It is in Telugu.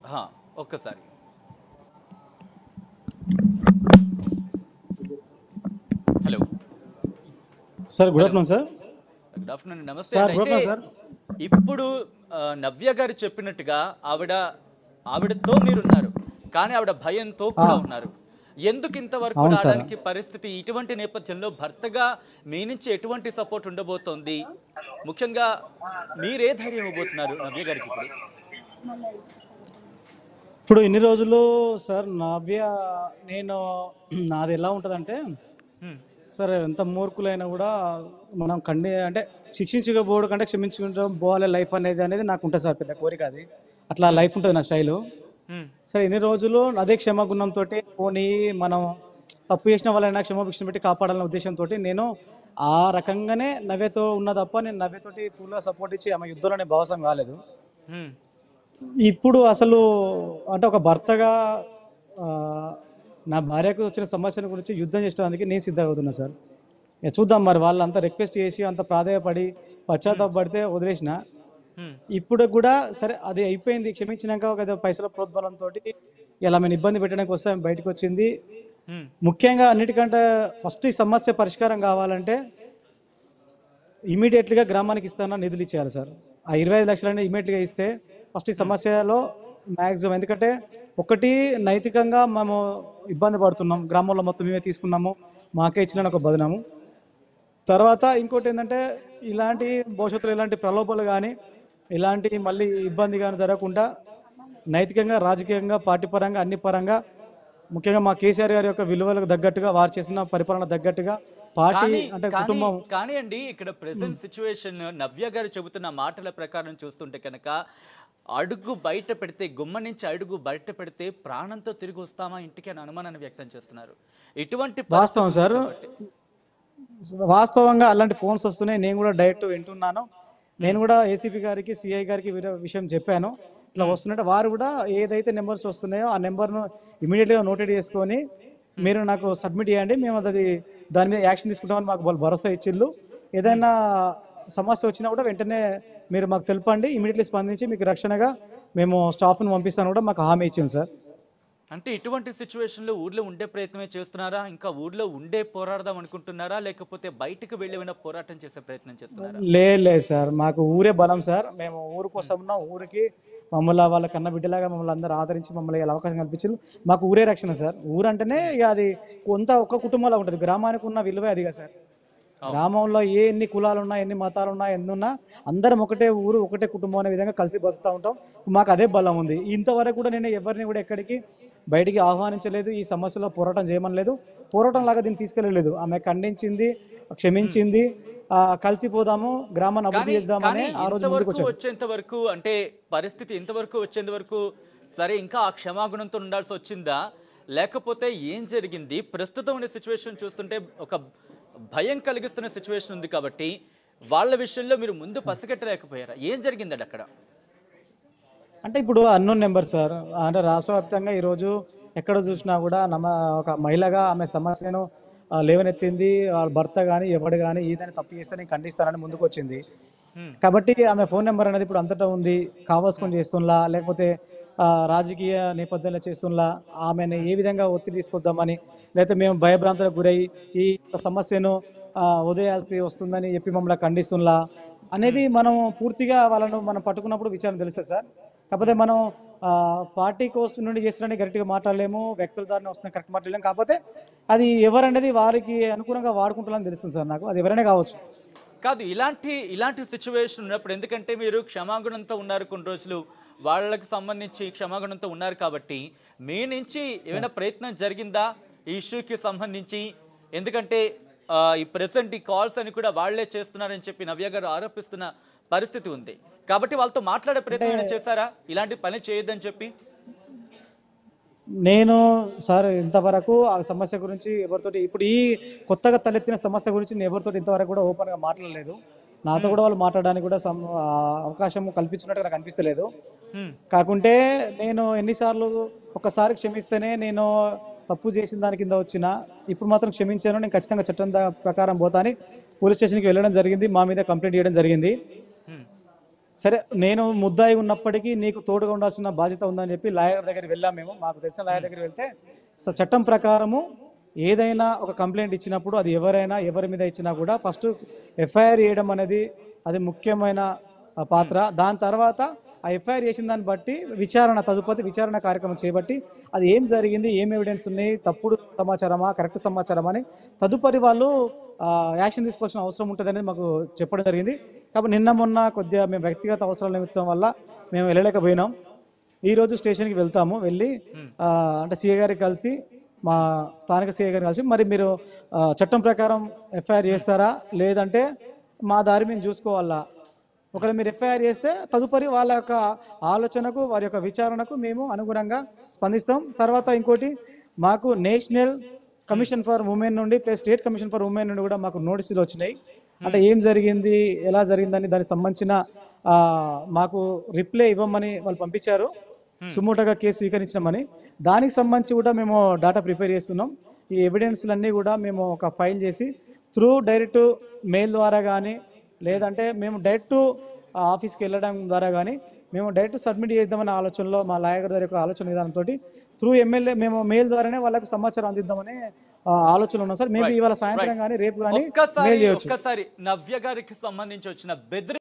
హా, ఒక్కసారి hello sir good afternoon sir good afternoon నమస్తే సార్, అండి. good అయితే afternoon, ఇప్పుడు ఆ, నవ్య గారు చెప్పినట్టుగా ఆవిడ ఆవిడతో మీరున్నారు కానీ ఆవిడ భయంతో కూడా ఉన్నారు ఎందుకు ఇంతవరకు అవును సార్. రావడానికి పరిస్థితి ఇటువంటి నేపథ్యంలో భర్తగా మీ నుంచి ఎటువంటి సపోర్ట్ ఉండబోతోంది ముఖ్యంగా మీరే ధైర్యం ఇవ్వబోతున్నారు నవ్య గారికి ఇప్పుడు ఇప్పుడు ఇన్ని రోజులు సార్ నవ్య నేను నాది ఎలా ఉంటుందంటే హ్మ్. సార్ ఎంత మూర్ఖులైనా కూడా మనం కండి అంటే శిక్షించకపోవడం కంటే క్షమించుకుంటాం పోవాలి లైఫ్ అనేది అనేది నాకు ఉంటుంది సార్ పెద్ద కోరిక అది అట్లా లైఫ్ ఉంటుంది నా స్టైలు హ్మ్. సరే ఇన్ని రోజులు అదే క్షమాగుణంతో పోనీ మనం తప్పు చేసిన వాళ్ళైనా క్షమాభిక్షణ పెట్టి కాపాడాలనే ఉద్దేశంతో నేను ఆ రకంగానే నవ్యతో ఉన్న తప్ప నేను నవ్యతోటి ఫుల్గా సపోర్ట్ ఇచ్చి ఆమె యుద్ధంలో నేను భాగస్వామి కాలేదు హ్మ్. ఇప్పుడు అసలు అంటే ఒక భర్తగా ఆ, నా భార్యకు వచ్చిన సమస్యల గురించి యుద్ధం చేయడానికి నేను సిద్ధమవుతున్నా సార్ ఇక చూద్దాం మరి వాళ్ళంతా రిక్వెస్ట్ చేసి అంత ప్రాధాయపడి పశ్చాత్తాపడితే వదిలేసిన హ్మ్. ఇప్పుడు కూడా సరే అది అయిపోయింది క్షమించినాక ఒక పైసల ప్రోద్బలంతో ఇలా మేము ఇబ్బంది పెట్టడానికి వస్తే ఆమె బయటకు వచ్చింది హ్మ్. ముఖ్యంగా అన్నిటికంటే ఫస్ట్ ఈ సమస్య పరిష్కారం కావాలంటే ఇమీడియట్గా గ్రామానికి ఇస్తానని నిధులు ఇచ్చేయాలి సార్ ఆ ఇరవై ఐదు లక్షలన్నీ ఇమీడియట్గా ఇస్తే ఫస్ట్ ఈ సమస్యలో మ్యాక్సిమం ఎందుకంటే ఒకటి నైతికంగా మేము ఇబ్బంది పడుతున్నాం గ్రామంలో మొత్తం మేమే తీసుకున్నాము మాకే ఇచ్చిన ఒక బదనము తర్వాత ఇంకోటి ఏంటంటే ఇలాంటి భవిష్యత్తులో ఇలాంటి ప్రలోభాలు కానీ ఇలాంటి మళ్ళీ ఇబ్బంది కానీ జరగకుండా నైతికంగా రాజకీయంగా పార్టీ పరంగా అన్ని పరంగా ముఖ్యంగా మా కేసీఆర్ గారి యొక్క విలువలకు తగ్గట్టుగా వారు చేసిన పరిపాలన తగ్గట్టుగా పార్టీ కానీ అంటే కానీ కుటుంబం కానీ అండి ఇక్కడ ప్రెసెంట్ సిచ్యువేషన్ నవ్య గారు చెబుతున్న మాటల ప్రకారం చూస్తుంటే కనుక అడుగు బయట పెడితే గుమ్మ నుంచి అడుగు బయట పెడితే ప్రాణంతో తిరిగి వస్తామా ఇంటికి అని అనుమానాన్ని వ్యక్తం చేస్తున్నారు ఇటువంటి వాస్తవం పరిస్థితి సార్ ఉంది కాబట్టి. వాస్తవంగా అలాంటి ఫోన్స్ వస్తున్నాయి నేను కూడా డైరెక్ట్ వింటున్నాను నేను కూడా ఏసీపీ గారికి సిఐ గారికి వీర విషయం చెప్పాను ఇట్లా వస్తున్నట్టు వారు కూడా ఏదైతే నెంబర్స్ వస్తున్నాయో ఆ నెంబర్ను ఇమీడియట్గా నోటెడ్ చేసుకొని మీరు నాకు సబ్మిట్ చేయండి మేము అది దాని మీద యాక్షన్ తీసుకుంటామని మాకు వాళ్ళు భరోసా ఇచ్చిళ్ళు ఏదైనా సమస్య వచ్చినా కూడా వెంటనే మీరు మాకు తెలపండి ఇమీడియట్లీ స్పందించి మీకు రక్షణగా మేము స్టాఫ్ను పంపిస్తాను కూడా మాకు హామీ ఇచ్చింది సార్ అంటే ఇటువంటి సిచ్యువేషన్లో ఊర్లో ఉండే ప్రయత్నమే చేస్తున్నారా ఇంకా ఊర్లో ఉండే పోరాడదాం అనుకుంటున్నారా లేకపోతే బయటకు వెళ్ళి ఏమైనా పోరాటం చేసే ప్రయత్నం చేస్తున్నారా లే లేదు సార్ మాకు ఊరే బలం సార్ మేము ఊరు కోసం ఉన్నాం ఊరికి మమ్మల్ని వాళ్ళ కన్న బిడ్డలాగా మమ్మల్ని అందరూ ఆదరించి మమ్మల్ని ఇలా అవకాశం కల్పించారు మాకు ఊరే రక్షణ సార్ ఊరు అంటేనే ఇక అది కొంత ఒక్క కుటుంబంలో ఉంటుంది గ్రామానికి ఉన్న విలువే అదిగా సార్ గ్రామంలో ఏ ఎన్ని కులాలు ఉన్నా ఎన్ని మతాలు ఉన్నా ఎన్ని ఉన్నా అందరం ఒకటే ఊరు ఒకటే కుటుంబం అనే విధంగా కలిసి బతుకుతూ ఉంటాం మాకు అదే బలం ఉంది ఇంతవరకు కూడా నేను ఎవరిని కూడా ఎక్కడికి బయటికి ఆహ్వానించలేదు ఈ సమస్యలో పోరాటం చేయమనలేదు పోరాటం లాగా దీన్ని తీసుకెళ్ళలేదు ఆమె ఖండించింది క్షమించింది ఆ, కలిసిపోదాము గ్రామాన్ని అభివృద్ధి కానీ చేద్దామని కానీ ఆ రోజు ముందుకు ఇంతవరకు వచ్చారు వచ్చేంత వరకు అంటే పరిస్థితి ఇంతవరకు వచ్చేంత వరకు సరే ఇంకా ఆ క్షమాగుణంతో ఉండాల్సి వచ్చిందా లేకపోతే ఏం జరిగింది ప్రస్తుతం ఉన్న సిచ్యువేషన్ చూస్తుంటే ఒక భయం కలిగిస్తున్న సిచ్యువేషన్ ఉంది కాబట్టి వాళ్ళ విషయంలో మీరు ముందు పసిగట్టలేకపోయారా ఏం జరిగిందండి అక్కడ అంటే ఇప్పుడు అన్నోన్ నెంబర్ సార్ అంటే రాష్ట్ర వ్యాప్తంగా ఈరోజు ఎక్కడ చూసినా కూడా నమ్మ ఒక మహిళగా ఆమె సమస్యను ఆ, లేవనెత్తింది వాళ్ళ భర్త కానీ ఎవడు కానీ ఏదైనా తప్పు చేస్తే నేను ఖండిస్తానని ముందుకు వచ్చింది హ్మ్. కాబట్టి ఆమె ఫోన్ నెంబర్ అనేది ఇప్పుడు అంతటా ఉంది కావాల్సుకొని చేస్తున్నా లేకపోతే ఆ, రాజకీయ నేపథ్యంలో చేస్తున్నా ఆమెను ఏ విధంగా ఒత్తిడి తీసుకొద్దామని లేకపోతే మేము భయభ్రాంతులకు గురై ఈ సమస్యను ఆ, వదిలేయాల్సి వస్తుందని చెప్పి మమ్మల్ని ఖండిస్తున్నా అనేది మనం పూర్తిగా వాళ్ళను మనం పట్టుకున్నప్పుడు విచారణ తెలుస్తుంది సార్ కాకపోతే మనం ఆ, పార్టీ కోసం నుండి చేస్తున్న కరెక్ట్గా మాట్లాడలేము వ్యక్తుల ద్వారా వస్తున్న కరెక్ట్ మాట్లాడలేము కాకపోతే అది ఎవరనేది వారికి అనుకూలంగా వాడుకుంటారని తెలుస్తుంది సార్ నాకు అది ఎవరైనా కావచ్చు కాదు ఇలాంటి ఇలాంటి సిచ్యువేషన్ ఉన్నప్పుడు ఎందుకంటే మీరు క్షమాగుణంతో ఉన్నారు కొన్ని రోజులు వాళ్ళకి సంబంధించి క్షమాగుణంతో ఉన్నారు కాబట్టి మీ నుంచి ఏమైనా ప్రయత్నం జరిగిందా ఈ ఇష్యూకి సంబంధించి ఎందుకంటే ఆ, ఈ ప్రెసెంట్ ఈ కాల్స్ అని కూడా వాళ్ళే చేస్తున్నారని చెప్పి నవ్య గారు ఆరోపిస్తున్న పరిస్థితి ఉంది కాబట్టి వాళ్ళతో మాట్లాడే ప్రయత్నం ఏమైనా చేశారా ఇలాంటి పని చేయొద్దని చెప్పి నేను సార్ ఇంతవరకు ఆ సమస్య గురించి ఎవరితోటి ఇప్పుడు ఈ కొత్తగా తలెత్తిన సమస్య గురించి నేను ఎవరితోటి ఇంతవరకు కూడా ఓపెన్గా మాట్లాడలేదు నాతో కూడా వాళ్ళు మాట్లాడడానికి కూడా సమ- ఆ, అవకాశం కల్పించినట్టుగా నాకు అనిపిస్తలేదు హ్మ్. కాకుంటే నేను ఎన్నిసార్లు ఒకసారి క్షమిస్తేనే నేను తప్పు చేసిన దాని కింద వచ్చిన ఇప్పుడు మాత్రం క్షమించాను నేను ఖచ్చితంగా చట్టం దా- ప్రకారం పోతాని పోలీస్ స్టేషన్కి వెళ్ళడం జరిగింది మా మీద కంప్లైంట్ చేయడం జరిగింది హ్మ్. సరే నేను ముద్దాయి ఉన్నప్పటికీ నీకు తోడుగా ఉండాల్సిన బాధ్యత ఉందని చెప్పి లాయర్ దగ్గరికి వెళ్ళాం మేము మాకు తెలిసిన లాయర్ దగ్గరికి వెళ్తే స- చట్టం ప్రకారము ఏదైనా ఒక కంప్లైంట్ ఇచ్చినప్పుడు అది ఎవరైనా ఎవరి మీద ఇచ్చినా కూడా ఫస్ట్ ఎఫ్ఐఆర్ చేయడం అనేది అది ముఖ్యమైన ఆ, పాత్ర దాని తర్వాత ఆ ఎఫ్ఐఆర్ చేసిన దాన్ని బట్టి విచారణ తదుపరి విచారణ కార్యక్రమం చేపట్టి అది ఏం జరిగింది ఏం ఎవిడెన్స్ ఉన్నాయి తప్పుడు సమాచారమా కరెక్ట్ సమాచారమా అని తదుపరి వాళ్ళు ఆ, యాక్షన్ తీసుకోవాల్సిన అవసరం ఉంటుంది అనేది మాకు చెప్పడం జరిగింది కాబట్టి నిన్న మొన్న కొద్దిగా మేము వ్యక్తిగత అవసరాల నిమిత్తం వల్ల మేము వెళ్ళలేకపోయినాం ఈ రోజు స్టేషన్కి వెళ్తాము వెళ్ళి ఆ, అంటే సీఏ గారికి కలిసి మా స్థానిక సీఏ గారిని కలిసి మరి మీరు ఆ, చట్టం ప్రకారం ఎఫ్ఐఆర్ చేస్తారా లేదంటే మా దారి మేము చూసుకోవాలా ఒకవేళ మీరు ఎఫ్ఐఆర్ చేస్తే తదుపరి వాళ్ళ యొక్క ఆలోచనకు వారి యొక్క విచారణకు మేము అనుగుణంగా స్పందిస్తాం తర్వాత ఇంకోటి మాకు నేషనల్ కమిషన్ ఫర్ ఉమెన్ నుండి plus state commission for women నుండి కూడా మాకు నోటీసులు వచ్చినాయి అంటే ఏం జరిగింది ఎలా జరిగిందని దానికి సంబంధించిన ఆ, మాకు రిప్లై ఇవ్వమని వాళ్ళు పంపించారు సుమోటోగా కేసు స్వీకరించడమని దానికి సంబంధించి కూడా మేము డాటా ప్రిపేర్ చేస్తున్నాం ఈ ఎవిడెన్స్లన్నీ కూడా మేము ఒక ఫైల్ చేసి త్రూ డైరెక్ట్ మెయిల్ ద్వారా కానీ లేదంటే మేము డైరెక్ట్ ఆఫీస్కి వెళ్ళడం ద్వారా కానీ మేము డైరెక్ట్ సబ్మిట్ చేద్దామనే ఆలోచనలో మా లాయర్ గారి యొక్క ఆలోచన విధానంతో త్రూ ఎమ్మెల్యే మేము మెయిల్ ద్వారానే వాళ్ళకు సమాచారం అందిద్దామనే ఆ, ఆలోచన ఉన్నాం సార్ మేము ఇవాళ సాయంత్రం కానీ రేపు కానీ మెయిల్ ఒక్కసారి చేయొచ్చు ఒక్కసారి నవ్య గారికి సంబంధించి వచ్చిన బెదిరి